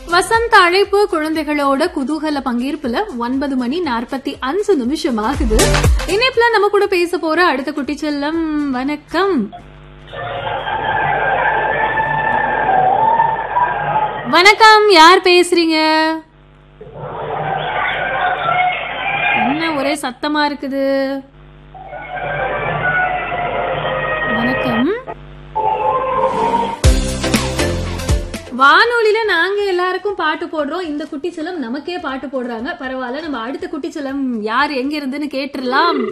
வசந்த அழைப்பு குழந்தைகளோட குதூகல பங்கேற்புல ஒன்பது மணி நாற்பத்தி அஞ்சு நிமிஷம் ஆகுது இணைப்புல நம்ம கூட பேச போற அடுத்த குட்டி செல்லம் வணக்கம் வணக்கம் யார் பேசுறீங்க என்ன ஒரே சத்தமா இருக்குது வணக்கம் வானொலியில நாங்க எல்லாருக்கும் பாட்டு போடுறோம் இந்த குட்டிச்சலம் நமக்கே பாட்டு போடுறாங்க பரவாயில்ல நம்ம அடுத்த குட்டிச்சலம் யார் எங்க இருந்துன்னு கேட்டுறலாம்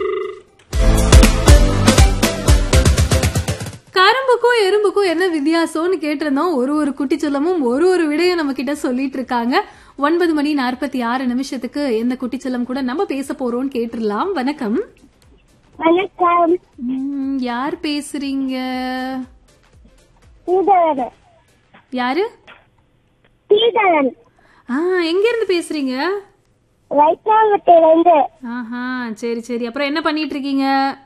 கரும்புக்கும் எறும்புக்கும் என்ன வித்தியாசம்னு கேட்டிருந்தோம் ஒரு ஒரு குட்டிச்சலமும் ஒரு ஒரு விடையும் நம்ம கிட்ட சொல்லிட்டு இருக்காங்க ஒன்பது மணி நாற்பத்தி ஆறு நிமிஷத்துக்கு எந்த குட்டிச்சலம் கூட நம்ம பேச போறோம்னு கேட்டுறலாம் வணக்கம் வணக்கம் ம், யார் பேசுறீங்க சீதரன் யாரு சீதரன் ஆ எங்க இருந்து பேசுறீங்க வைக்காமட்டிலிருந்து ஆஹா சரி சரி அப்புறம் என்ன பண்ணிட்டு இருக்கீங்க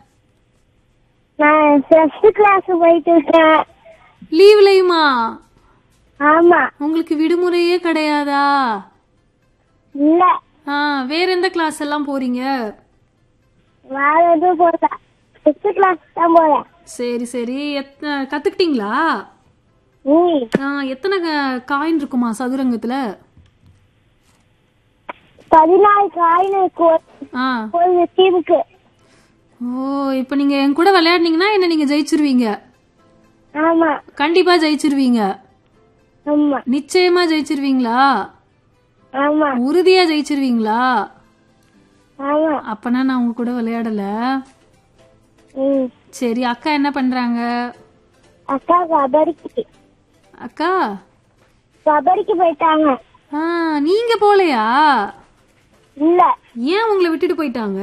நான் ஃபர்ஸ்ட் கிளாஸ் போயிட்டு இருக்கேன் லீவ்லயுமா ஆமா உங்களுக்கு விடுமுறையே கிடையாதா இல்ல ஆ வேற எந்த கிளாஸ் எல்லாம் போறீங்க வேற எதுவும் போகல ஃபர்ஸ்ட் கிளாஸ் தான் போறேன் சரி சரி எத்த- கத்துக்கிட்டீங்களா ம் ஆ, எத்தனை காயின் இருக்குமா சதுரங்கத்துல பதினாலு காயின் இருக்கு ஒரு- ஆ ஒரு டீமுக்கு ஓ இப்ப நீங்க என் கூட விளையாடுனீங்கன்னா என்ன நீங்க ஜெயிச்சிருவீங்க ஆமா கண்டிப்பா ஜெயிச்சிருவீங்க ஆமா நிச்சயமா ஜெயிச்சிருவீங்களா ஆமா உறுதியா ஜெயிச்சிருவீங்களா ஆமா அப்பனா நான் உங்க கூட விளையாடல ம் சரி அக்கா என்ன பண்றாங்க அக்கா கபடிக்கு அக்கா கபடிக்கு போயிட்டாங்க ஆ நீங்க போலையா இல்ல ஏன் உங்களை விட்டுட்டு போயிட்டாங்க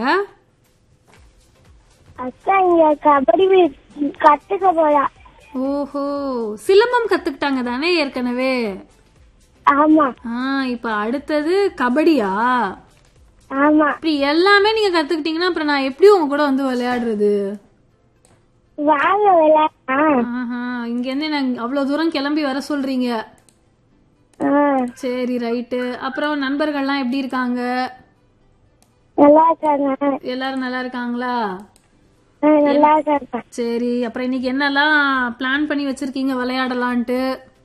அக்கா இங்க கபடி வி- கத்துக்க போறா ஓஹோ சிலம்பம் கத்துக்கிட்டாங்க தானே ஏற்கனவே ஆமா ஆ இப்ப அடுத்தது கபடியா ஆமா இப்படி எல்லாமே நீங்க கத்துக்கிட்டீங்கன்னா அப்புறம் நான் எப்படி உங்க கூட வந்து விளையாடுறது வாங்க விளையாடலாம் ஆஹா இங்க இருந்து நான் அவ்வளவு தூரம் கிளம்பி வர சொல்றீங்க ஆ, சரி ரைட்டு அப்புறம் நண்பர்கள்லாம் எப்படி இருக்காங்க நல்லா இருக்காங்க எல்லாரும் நல்லா இருக்காங்களா ஆ, நல்லா இருக்காங்க சரி அப்புறம் இன்னைக்கு என்னெல்லாம் பிளான் பண்ணி வச்சிருக்கீங்க விளையாடலான்ட்டு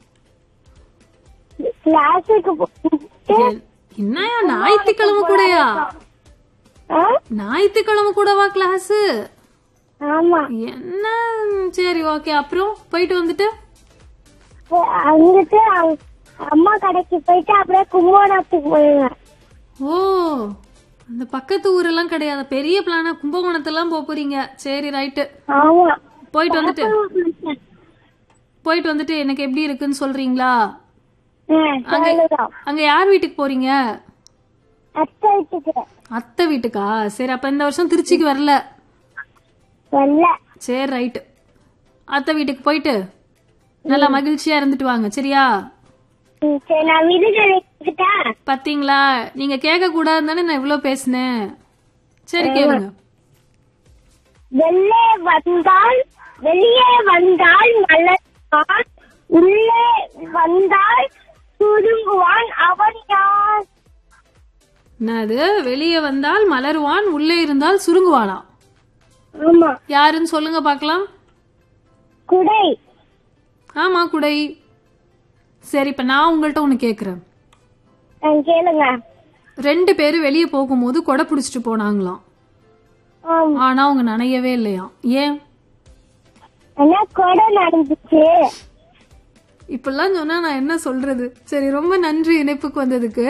கிளாஸுக்கு போயிட்டு எ- என்னயா ஞாயிற்றுக்கிழமை கூடயா ஆ, ஞாயிற்றுக்கிழமை கூடவா கிளாஸ் ஆமா என்ன சரி ஓகே அப்புறம் போயிட்டு வந்துட்டு அங்கிட்டு அ- அம்மா கடைக்கு போயிட்டு அப்படியே கும்பகோணத்துக்கு போயிருவேன் ஓ அந்த பக்கத்து ஊரெல்லாம் கிடையாது பெரிய பிளானா கும்பகோணத்தெல்லாம் போக போறீங்க சரி ரைட்டு ஆமா போயிட்டு வந்துட்டு போயிட்டு வந்துட்டு எனக்கு எப்படி இருக்குன்னு சொல்றீங்களா ஆ, சொல்லுதான். அங்க யார் வீட்டுக்கு போறீங்க அத்தை வீட்டுக்கு அத்தை வீட்டுக்கா சரி அப்ப இந்த வருஷம் திருச்சிக்கு வரல வரல சரி ரைட்டு அத்தை வீட்டுக்கு போயிட்டு நல்லா மகிழ்ச்சியா இருந்துட்டு வாங்க சரியா ம், சரி நான் விருது எடுத்துக்கிட்டா பாத்தீங்களா நீங்க கேட்க கூடாதுன்னு தானே நான் இவ்வளவு பேசினேன் சரி கேளுங்க வெளியே வந்தால் வெளியே வந்தால் மலர்வான் உள்ளே வந்தால் சுருங்குவான் அவன் யார் என்னது வெளியே வந்தால் மலருவான் உள்ளே இருந்தால் சுருங்குவானா ஆமா யாருன்னு சொல்லுங்க பார்க்கலாம் குடை ஆமா குடை சரி இப்ப நான் உங்கள்ட்ட ஒண்ணு கேக்குறேன் ஆ, கேளுங்க ரெண்டு பேரும் வெளியே போகும்போது கொடை பிடிச்சிட்டு போனாங்களாம் ஆமா ஆனா அவங்க நனையவே இல்லையாம் ஏன் ஆனா கொடை நடந்துச்சு இப்பெல்லாம் சொன்னா நான் என்ன சொல்றது சரி ரொம்ப நன்றி இணைப்புக்கு வந்ததுக்கு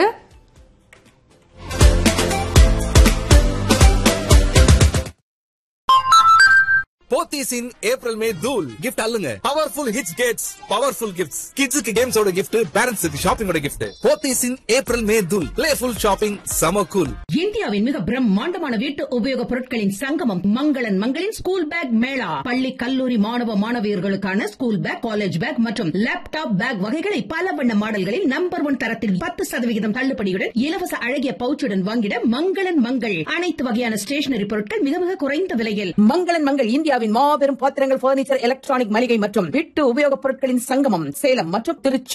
போத்தீஸ் இன் ஏப்ரல் மே தூல் கிஃப்ட் அல்லுங்க powerful hits gates powerful gifts கிட்ஸுக்கு கேம்ஸோட கிஃப்ட் பேரண்ட்ஸுக்கு ஷாப்பிங்கோட gift Pothys in April May தூல் பிளேஃபுல் ஷாப்பிங் சம கூல் இந்தியாவின் மிக பிரம்மாண்டமான வீட்டு உபயோகப் பொருட்களின் சங்கமம் மங்களன் மங்களின் ஸ்கூல் பேக் மேளா பள்ளி கல்லூரி மாணவ மாணவியர்களுக்கான ஸ்கூல் பேக் காலேஜ் பேக் மற்றும் லேப்டாப் பேக் வகைகளை பல வண்ண மாடல்களில் நம்பர் ஒன் தரத்தில் பத்து சதவிகிதம் தள்ளுபடியுடன் இலவச அழகிய பவுச்சுடன் வாங்கிட மங்களன் மங்கள் அனைத்து வகையான ஸ்டேஷனரி பொருட்கள் மிக மிக குறைந்த விலையில் மங்களன் மங்கள் இந்தியாவின் மாபெரும் பாத்திரங்கள் பர்னிச்சர் எலக்ட்ரானிக் மளிகை மற்றும் வீட்டு உபயோகப் பொருட்களின் சங்கமம் சேலம் மற்றும் திருச்சி